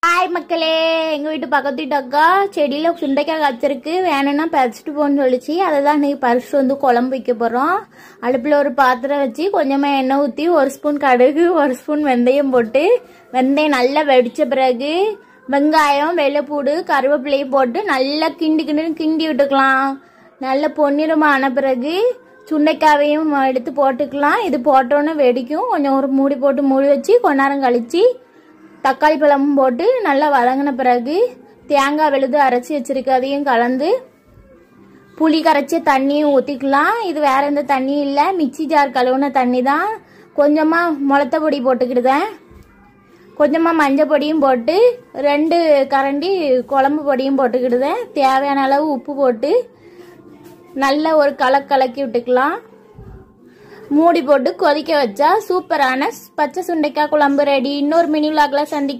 hi மக்களே எங்கள் வீட்டு பக்கத்து வீட்டு அக்கா செடியில் சுண்டைக்காய் காய்ச்சிருக்கு வேணும்னா பறிச்சுட்டு போன்னு சொல்லிச்சு அதை தான் இன்னைக்கு பறிச்சுட்டு வந்து குழம்பு வைக்க போகிறோம் அடுப்பில் ஒரு பாத்திரம் வச்சு கொஞ்சமாக எண்ணெய் ஊற்றி ஒரு ஸ்பூன் கடுகு ஒரு ஸ்பூன் வெந்தயம் போட்டு வெந்தயம் நல்லா வெடித்த பிறகு வெங்காயம் வெள்ளைப்பூடு கருவேப்பிலையும் போட்டு நல்லா கிண்டி கிண்டி கிண்டி விட்டுக்கலாம் நல்ல பொன்னிறமான பிறகு சுண்டைக்காவையும் எடுத்து போட்டுக்கலாம் இது போட்டோன்னே வெடிக்கும் கொஞ்சம் ஒரு மூடி போட்டு மூடி வச்சு கொஞ்ச நேரம் கழிச்சு தக்காளி பழமும் போட்டு நல்லா வதங்கின பிறகு தேங்காய் விழுது அரைச்சி வச்சிருக்கு அதையும் கலந்து புளி கரைச்ச தண்ணியும் ஊற்றிக்கலாம் இது வேற எந்த தண்ணியும் இல்லை மிக்சி ஜார் கழுவுன தண்ணி தான் கொஞ்சமாக முளத்த பொடி போட்டுக்கிடுதேன் கொஞ்சமாக மஞ்சள் பொடியும் போட்டு ரெண்டு கரண்டி குழம்பு பொடியும் போட்டுக்கிடுதேன் தேவையான அளவு உப்பு போட்டு நல்ல ஒரு கலக்கு கலக்கி விட்டுக்கலாம் மூடி போட்டு கொதிக்க வச்சா சூப்பரான பச்சை சுண்டைக்காய் குழம்பு ரெடி இன்னொரு மினி விளாக்ல சந்திக்க